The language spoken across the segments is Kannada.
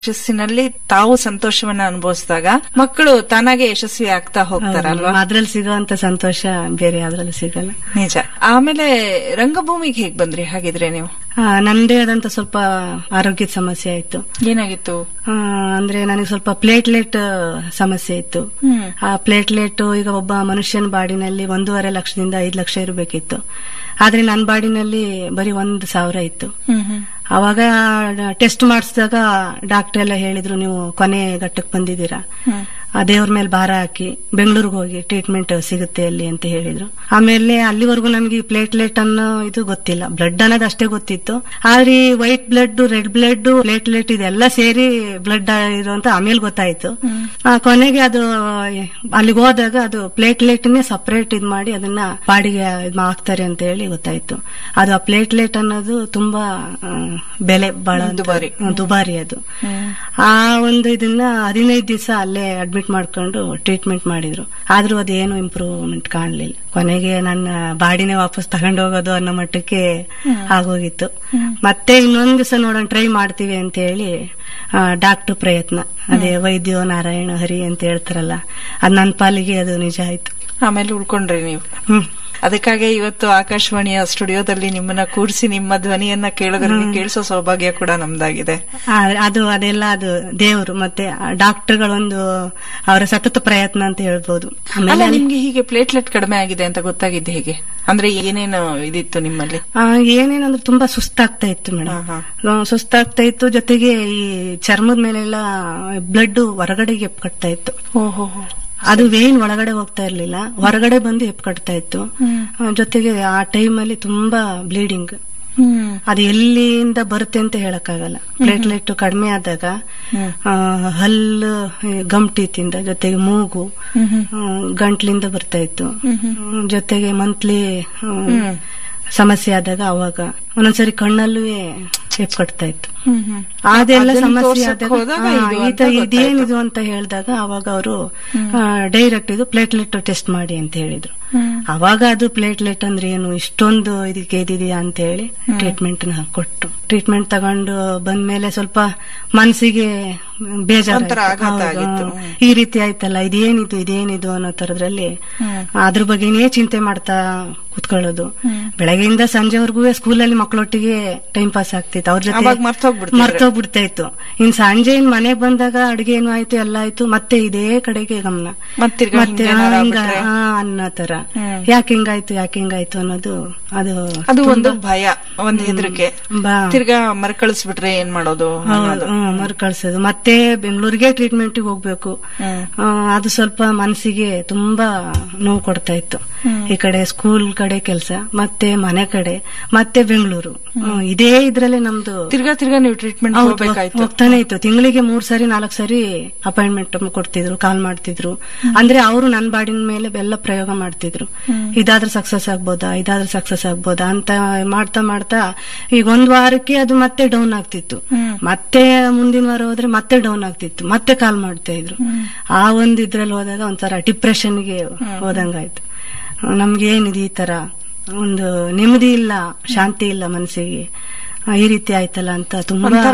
ಯಶಸ್ಸಿನಲ್ಲಿ ತಾವು ಸಂತೋಷವನ್ನ ಅನುಭವಿಸಿದಾಗ ಮಕ್ಕಳು ತಾನಾಗೆ ಯಶಸ್ವಿ ಆಗ್ತಾ ಹೋಗ್ತಾರಲ್ವಾ ಅದ್ರಲ್ಲಿ ಸಿಗುವಂತ ಸಂತೋಷ ಬೇರೆ ಯಾವ್ದ್ರಲ್ಲಿ ಸಿಗಲ್ಲ ನಿಜ ಆಮೇಲೆ ರಂಗಭೂಮಿಗೆ ಹೇಗ್ ಬಂದ್ರಿ ಹಾಗಿದ್ರೆ ನೀವು ಆ, ನಂದೇ ಆದಂತ ಸ್ವಲ್ಪ ಆರೋಗ್ಯದ ಸಮಸ್ಯೆ ಆಯ್ತು ಏನಾಗಿತ್ತು ಆ, ಅಂದ್ರೆ ನನಗೆ ಸ್ವಲ್ಪ ಪ್ಲೇಟ್ಲೆಟ್ ಸಮಸ್ಯೆ ಇತ್ತು ಹ್ಮ್ ಆ ಪ್ಲೇಟ್ಲೆಟ್ ಈಗ ಒಬ್ಬ ಮನುಷ್ಯನ ಬಾಡಿನಲ್ಲಿ ಒಂದೂವರೆ ಲಕ್ಷದಿಂದ ಐದು ಲಕ್ಷ ಇರಬೇಕಿತ್ತು ಆದ್ರೆ ನನ್ನ ಬಾಡಿನಲ್ಲಿ ಬರೀ ಒಂದು ಸಾವಿರ ಇತ್ತು ಹ್ಮ್ ಹ್ಮ್ ಅವಾಗ ಟೆಸ್ಟ್ ಮಾಡಿಸಿದಾಗ ಡಾಕ್ಟರ್ ಎಲ್ಲ ಹೇಳಿದ್ರು ನೀವು ಕೊನೆ ಘಟ್ಟಕ್ಕೆ ಬಂದಿದ್ದೀರಾ ಹ್ಮ್ ಆ ದೇವ್ರ ಮೇಲೆ ಭಾರ ಹಾಕಿ ಬೆಂಗಳೂರಿಗೆ ಹೋಗಿ ಟ್ರೀಟ್ಮೆಂಟ್ ಸಿಗುತ್ತೆ ಅಲ್ಲಿ ಅಂತ ಹೇಳಿದ್ರು ಆಮೇಲೆ ಅಲ್ಲಿವರೆಗೂ ನಮಗೆ ಪ್ಲೇಟ್ಲೆಟ್ ಅನ್ನೋ ಇದು ಗೊತ್ತಿಲ್ಲ ಬ್ಲಡ್ ಅನ್ನೋದು ಅಷ್ಟೇ ಗೊತ್ತಿತ್ತು ಆದ್ರೆ ಈ white blood red blood platelet ಇದೆಲ್ಲ ಸೇರಿ ಬ್ಲಡ್ ಇರುವಂತ ಆಮೇಲೆ ಗೊತ್ತಾಯ್ತು ಆ, ಕೊನೆಗೆ ಅದು ಅಲ್ಲಿಗೆ ಹೋದಾಗ ಅದು ಪ್ಲೇಟ್ಲೆಟ್ನೇ ಸಪರೇಟ್ ಇದ್ ಮಾಡಿ ಅದನ್ನ ಬಾಡಿಗೆ ಇದ್ ಹಾಕ್ತಾರೆ ಅಂತ ಹೇಳಿ ಗೊತ್ತಾಯ್ತು ಅದು ಆ ಪ್ಲೇಟ್ಲೆಟ್ ಅನ್ನೋದು ತುಂಬಾ ಆ, ಬೆಲೆ ಬಹಳ ದುಬಾರಿ. ದುಬಾರಿ ಅದು ಹ್ಮ್ ಆ ಒಂದು ಇದನ್ನ ಹದಿನೈದು ದಿವಸ ಅಲ್ಲೇ ಅಡ್ಮಿಟ್ ಮಾಡ್ಕೊಂಡು ಟ್ರೀಟ್ಮೆಂಟ್ ಮಾಡಿದ್ರು ಆದ್ರೂ ಅದೇನು ಇಂಪ್ರೂವ್ಮೆಂಟ್ ಕಾಣಲಿಲ್ಲ ಕೊನೆಗೆ ನನ್ನ ಬಾಡಿನೇ ವಾಪಸ್ ತಗೊಂಡು ಹೋಗೋದು ಅನ್ನೋ ಮಟ್ಟಕ್ಕೆ ಆಗೋಗಿತ್ತು ಮತ್ತೆ ಇನ್ನೊಂದ್ ದಿವಸ ನೋಡೋಣ ಟ್ರೈ ಮಾಡ್ತೀವಿ ಅಂತ ಹೇಳಿ ಡಾಕ್ಟರ್ ಪ್ರಯತ್ನ ಅದೇ ವೈದ್ಯೋ ನಾರಾಯಣ ಹರಿ ಅಂತ ಹೇಳ್ತಾರಲ್ಲ ಅದ್ ನನ್ನ ಪಾಲಿಗೆ ಅದು ನಿಜ ಆಯ್ತು ಆಮೇಲೆ ಉಳ್ಕೊಂಡ್ರಿ ನೀವು ಹ್ಮ್ ಅದಕ್ಕಾಗಿ ಇವತ್ತು ಆಕಾಶವಾಣಿಯ ಸ್ಟುಡಿಯೋದಲ್ಲಿ ನಿಮ್ಮನ್ನ ಕೂರಿಸಿ ನಿಮ್ಮ ಧ್ವನಿಯನ್ನ ಕೇಳೋದ್ರಿಗೆ ಕೇಳಿಸೋ ಸೌಭಾಗ್ಯ ಕೂಡ ನಮ್ದಾಗಿದೆ ಆದ್ರೆ ಅದು ಅದೆಲ್ಲ ಅದು ದೇವರು ಮತ್ತೆ ಡಾಕ್ಟರ್ಗಳೊಂದು ಅವರ ಸತತ ಪ್ರಯತ್ನ ಅಂತ ಹೇಳ್ಬೋದು ಅಲ್ಲ ಆಮೇಲೆ ನಿಮ್ಗೆ ಹೀಗೆ ಪ್ಲೇಟ್ಲೆಟ್ ಕಡಿಮೆ ಆಗಿದೆ ಅಂತ ಗೊತ್ತಾಗಿದ್ದು ಹೇಗೆ ಅಂದ್ರೆ ಏನೇನು ಇದಿತ್ತು ನಿಮ್ಮಲ್ಲಿ ಆ, ಏನೇನಂದ್ರೆ ತುಂಬಾ ಸುಸ್ತಾಗ್ತಾ ಇತ್ತು ಮೇಡಮ್ ಹಾ, ಆ, ಸುಸ್ತಾಗ್ತಾ ಇತ್ತು ಜೊತೆಗೆ ಈ ಚರ್ಮದ ಮೇಲೆಲ್ಲ ಬ್ಲಡ್ ಹೊರಗಡೆಗೆ ಎಪ್ಕಟ್ತಾ ಇತ್ತು ಓಹೋ ಅದು ವೇನ್ ಒಳಗಡೆ ಹೋಗ್ತಾ ಇರ್ಲಿಲ್ಲ ಹೊರಗಡೆ ಬಂದು ಎಪ್ಕಟ್ತಾ ಇತ್ತು ಆ, ಜೊತೆಗೆ ಆ ಟೈಮಲ್ಲಿ ತುಂಬಾ ಬ್ಲೀಡಿಂಗ್ ಹ್ಮ್ ಅದು ಎಲ್ಲಿಂದ ಬರುತ್ತೆ ಅಂತ ಹೇಳಕ್ಕಾಗಲ್ಲ ಪ್ಲೇಟ್ಲೆಟ್ ಕಡಿಮೆ ಆದಾಗ ಹ್ಮ್. ಆ, ಹಲ್ಲು ಈ ಗಮ್ಟೀತಿಂದ ಜೊತೆಗೆ ಮೂಗು ಹ್ಮ್ ಹ್ಮ್ ಆ, ಗಂಟ್ಲಿಂದ ಬರ್ತಾ ಇತ್ತು ಹ್ಮ್ ಹ್ಮ್ ಹ್ಮ್, ಜೊತೆಗೆ ಮಂತ್ಲಿ ಹ್ಮ್. ಸಮಸ್ಯೆ ಆದಾಗ ಅವಾಗ ಒಂದೊಂದ್ಸರಿ ಕಣ್ಣಲ್ಲೂ ಕಟ್ತಾ ಇತ್ತು ಹ್ಮ್ ಹ್ಮ್ ಅದೆಲ್ಲ ಅದನ್ನ ಸಮಸ್ಯೆ ತೋರ್ಸಕ್ ಆದಾಗ ಹೋದಾಗ ಹಾ, ಇದು ಈ ಅಂತ ತರ ಗೊತ್ತಾಯ್ತು. ಇದೇನಿದು ಅಂತ ಹೇಳಿದಾಗ ಅವಾಗ ಅವರು ಡೈರೆಕ್ಟ್ ಇದು ಪ್ಲೇಟ್ಲೆಟ್ ಟೆಸ್ಟ್ ಮಾಡಿ ಅಂತ ಹೇಳಿದ್ರು ಹ್ಮ್. ಅವಾಗ ಅದು ಪ್ಲೇಟ್ಲೆಟ್ ಅಂದ್ರೆ ಏನು ಇಷ್ಟೊಂದು ಇದಕ್ಕೆ ಇದಿದೆಯಾ ಅಂತ ಹೇಳಿ ಟ್ರೀಟ್ಮೆಂಟ್ ನ ಕೊಟ್ಟು ಟ್ರೀಟ್ಮೆಂಟ್ ತಗೊಂಡು ಬಂದ್ಮೇಲೆ ಸ್ವಲ್ಪ ಮನಸ್ಸಿಗೆ ಬೇಜಾರು ಒಂಥರ ಆಘಾತ ಆಗಿತ್ತು. ಈ ರೀತಿ ಆಯ್ತಲ್ಲ ಇದೇನಿದು ಇದೇನಿದು ಅನ್ನೋ ತರದ್ರಲ್ಲಿ ಹ್ಮ್. ಅದ್ರ ಬಗ್ಗೆನೇ ಚಿಂತೆ ಮಾಡ್ತಾ ಕುತ್ಕೊಳ್ಳೋದು ಬೆಳಗ್ಗೆಯಿಂದ ಸಂಜೆವರೆಗೂ ಸ್ಕೂಲಲ್ಲಿ ಮಕ್ಕಳೊಟ್ಟಿಗೆ ಟೈಮ್ ಪಾಸ್ ಆಗ್ತಿತ್ತು ಅವ್ರ ಜೊತೆ ಅವಾಗ ಮರ್ತೋಗ್ಬಿಡ್ತಿದ್ರು. ಮರ್ತೋಗ್ಬಿಡ್ತಾ ಇತ್ತು ಇನ್ ಸಂಜೆ ಇನ್ ಮನೆಗ್ ಬಂದಾಗ ಅಡಿಗೆ ಏನು ಆಯ್ತು ಎಲ್ಲ ಆಯ್ತು ಮತ್ತೆ ಇದೇ ಕಡೆಗೆ ಗಮನ ಮತ್ತ್ ತಿರ್ಗಾ ಮತ್ತೆ ಹಿಂಗೆ ಏನಾರ ಆ, ಹಿಂಗ ಆಗ್ಬಿಟ್ರೆ? ಆ, ಅನ್ನೋ ತರ ಹ್ಮ್. ಯಾಕೆ ಹಿಂಗಾಯ್ತು ಯಾಕೆ ಹಿಂಗಾಯ್ತು ಅನ್ನೋದು ಅದು ಅದು ಒಂದು ಭಯ ಒಂದು ಹೆದರಿಕೆ ಬಾ ತಿರ್ಗಾ ಮರ್ಕಳಿಸ್ಬಿಟ್ರೆ ಏನ್ ಮಾಡೋದು ಅನ್ನೋದು. ಮರು ಕಳ್ಸೋದು ಮತ್ತೆ ಬೆಂಗಳೂರಿಗೆ ಟ್ರೀಟ್ಮೆಂಟ್ ಹೋಗ್ಬೇಕು ಹ್ಮ್. ಆ, ಅದು ಸ್ವಲ್ಪ ಮನಸ್ಸಿಗೆ ತುಂಬಾ ನೋವು ಕೊಡ್ತಾ ಇತ್ತು ಈ ಕಡೆ ಸ್ಕೂಲ್ ಕಡೆ ಕೆಲಸ ಮತ್ತೆ ಮನೆ ಕಡೆ ಮತ್ತೆ ಬೆಂಗಳೂರು ಹ್ಮ್, ಇದೇ ಇದ್ರಲ್ಲೇ ನಮ್ದು ತಿರ್ಗಾ ತಿರ್ಗಾ ನೀವು ಟ್ರೀಟ್ಮೆಂಟ್ ಹೌದು, ಹೋಗ್ಬೇಕಾಯ್ತು ಹೋಗ್ತಾನೆ ಇತ್ತು ತಿಂಗಳಿಗೆ ಮೂರ್ ಸರಿ ನಾಲ್ಕು ಸರಿ ಅಪಾಯಿಂಟ್ಮೆಂಟ್ ಕೊಡ್ತಿದ್ರು ಕಾಲ್ ಮಾಡ್ತಿದ್ರು ಅಂದ್ರೆ ಅವರು ನನ್ನ ಬಾಡಿನ ಮೇಲೆ ಎಲ್ಲ ಪ್ರಯೋಗ ಮಾಡ್ತಿದ್ರು ಇದಾದ್ರೂ ಸಕ್ಸಸ್ ಆಗ್ಬೋದಾ ಇದಾದ್ರೂ ಸಕ್ಸಸ್ ಆಗ್ಬೋದಾ ಅಂತ ಮಾಡ್ತಾ ಮಾಡ್ತಾ ಈಗ ಒಂದ್ ವಾರಕ್ಕೆ ಅದು ಮತ್ತೆ ಡೌನ್ ಆಗ್ತಿತ್ತು ಹ್ಮ್. ಮತ್ತೆ ಮುಂದಿನ ವಾರ ಹೋದ್ರೆ ಮತ್ತೆ ಡೌನ್ ಆಗ್ತಿತ್ತು ಮತ್ತೆ ಕಾಲ್ ಮಾಡ್ತಾ ಇದ್ರು ಆ ಒಂದ್ ಇದ್ರಲ್ಲಿ ಹೋದಾಗ ಒಂಥರ ಡಿಪ್ರೆಷನ್ಗೆ ಹೋದಂಗಾಯ್ತು ನಮ್ಗೆ ಏನಿದೆ ಈ ತರ ಒಂದು ನೆಮ್ಮದಿ ಇಲ್ಲ ಶಾಂತಿ ಇಲ್ಲ ಮನಸ್ಸಿಗೆ ಆ, ಈ ರೀತಿ ಆಯ್ತಲ್ಲ ಅಂತ ತುಂಬಾ ಒಂಥರ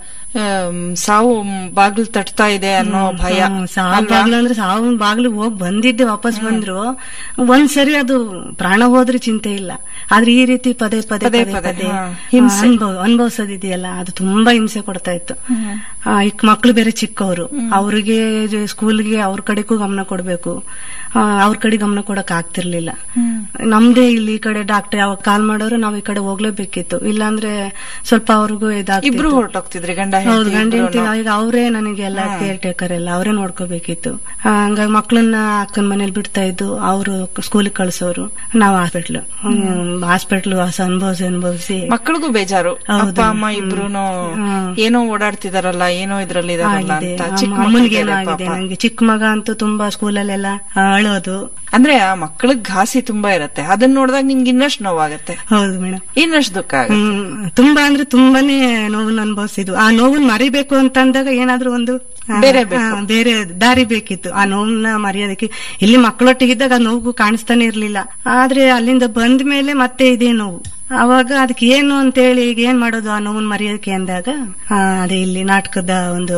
ಆಮ್, ಸಾವು ಬಾಗಿಲು ತಟ್ತಾ ಇದೆ ಅನ್ನೋ ಭಯ ಹ್ಮ್, ಸಾವು ಅಲ್ವಾ? ಬಾಗ್ಲು ಅಂದ್ರೆ ಸಾವು ಬಾಗ್ಲಿಗೆ ಹೋಗಿ ಬಂದಿದ್ದೆ ವಾಪಸ್ ಬಂದ್ರು ಒಂದ್ಸರಿ ಅದು ಪ್ರಾಣ ಹೋದ್ರೆ ಚಿಂತೆ ಇಲ್ಲ ಆದ್ರೆ ಈ ರೀತಿ ಪದೇ ಪದೇ ಪದೇ ಪದೇ ಪದೇ, ಪದೇ ಹಾ, ಆ, ಹಿಂಸೆ. ಅನುಭವ ಅನುಭವಿಸೋದಿದೆಯಲ್ಲ ಅದು ತುಂಬಾ ಹಿಂಸೆ ಕೊಡ್ತಾ ಇತ್ತು ಆ, ಈಗ ಮಕ್ಳು ಬೇರೆ ಚಿಕ್ಕವರು ಅವ್ರಿಗೆ ಸ್ಕೂಲ್ಗೆ ಅವ್ರ ಕಡೆಗೂ ಗಮನ ಕೊಡ್ಬೇಕು ಆ, ಅವ್ರ ಕಡೆ ಗಮನ ಕೊಡಕ್ ಆಗ್ತಿರ್ಲಿಲ್ಲ ನಮ್ದೇ ಇಲ್ಲಿ ಈ ಕಡೆ ಡಾಕ್ಟರ್ ಯಾವಾಗ ಕಾಲ್ ಮಾಡೋರು ನಾವ್ ಈ ಕಡೆ ಹೋಗ್ಲೇಬೇಕಿತ್ತು ಇಲ್ಲಾಂದ್ರೆ ಸ್ವಲ್ಪ ಅವ್ರಿಗೂ ಇಬ್ರು ಇದಾಗ್ತಿತ್ತು ಹೊರಟೋಗ್ತಿದ್ರಿ ಗಂಡ ಹೌದು ಹೆಂಡ್ತಿ ಗಂಡ ಇಬ್ರೂನು. ಹೆಂಡ್ತಿ ಈಗ ಅವರೇ ನನಗೆಲ್ಲ ಕೇರ್ ಟೇಕರ್ ಎಲ್ಲ ಅವರೇ ನೋಡ್ಕೋಬೇಕಿತ್ತು ಆ, ಹಂಗಾಗಿ ಮಕ್ಳನ್ನ ಅಕ್ಕನ ಮನೇಲಿ ಬಿಡ್ತಾ ಇದ್ದು ಅವರು ಸ್ಕೂಲಿಗೆ ಕಳ್ಸೋರು ನಾವು ಹಾಸ್ಪಿಟ್ಲ್ ಹಾಸ್ಪಿಟ್ಲ್ ಅನುಭವಿಸಿ ಅನುಭವಿಸಿ ಮಕ್ಕಳಿಗೂ ಬೇಜಾರು ಹೌದು. ಅಪ್ಪ ಅಮ್ಮ ಇಬ್ರುನು ಹ್ಮ್. ಏನೋ ಓಡಾಡ್ತಿದಾರಲ್ಲ ಏನೋ ಇದ್ರಲ್ಲಿ ಇದಾರಲ್ಲ ಆಗಿದೆ ಅಂತ ಅಮ್ಮ- ಚಿಕ್ಕ ಅಮ್ಮನಿಗೇನೋ ಮಕ್ಕಳಿಗೆ ಆಗಿದೆ ಪಾಪ. ನಂಗೆ ಚಿಕ್ಕ ಮಗ ಅಂತೂ ತುಂಬಾ ಸ್ಕೂಲಲ್ಲೆಲ್ಲ ಅಳೋದು ಅಂದ್ರೆ ಆ ಮಕ್ಕಳಿಗೆ ಘಾಸಿ ತುಂಬಾ ಇರತ್ತೆ ಅದನ್ನ ನೋಡಿದಾಗ ನಿಮ್ಗೆ ಇನ್ನಷ್ಟು ನೋವಾಗತ್ತೆ ಹೌದು ಮೇಡಮ್ ಇನ್ನಷ್ಟು ದುಃಖ ಆಗುತ್ತೆ ಹ್ಮ್ ತುಂಬಾ ಅಂದ್ರೆ ತುಂಬಾನೇ ನೋವನ್ನ ಅನುಭವಿಸಿದ್ವು ಆ ನೋವನ್ನ ಮರಿಬೇಕು ಅಂತ ಅಂದಾಗ ಏನಾದ್ರೂ ಒಂದು ಆ, ಬೇರೆ ಬೇಕು. ಆ, ಬೇರೆ ದಾರಿ ಬೇಕಿತ್ತು ಆ ನೋವನ್ನ ಮರೆಯೋದಕ್ಕೆ ಇಲ್ಲಿ ಮಕ್ಕಳೊಟ್ಟಿಗಿದ್ದಾಗ ಆ ನೋವು ಕಾಣಿಸ್ತಾನೆ ಇರ್ಲಿಲ್ಲ ಆದ್ರೆ ಅಲ್ಲಿಂದ ಬಂದ ಮೇಲೆ ಮತ್ತೆ ಇದೇ ನೋವು ಅವಾಗ ಅದಕ್ಕೆ ಏನು ಅಂತೇಳಿ ಈಗ ಏನ್ ಮಾಡೋದು ಆ ನೋವನ್ ಮರೆಯೋಕೆ ಅಂದಾಗ ಆ, ಅದೇ ಇಲ್ಲಿ ನಾಟಕದ ಒಂದು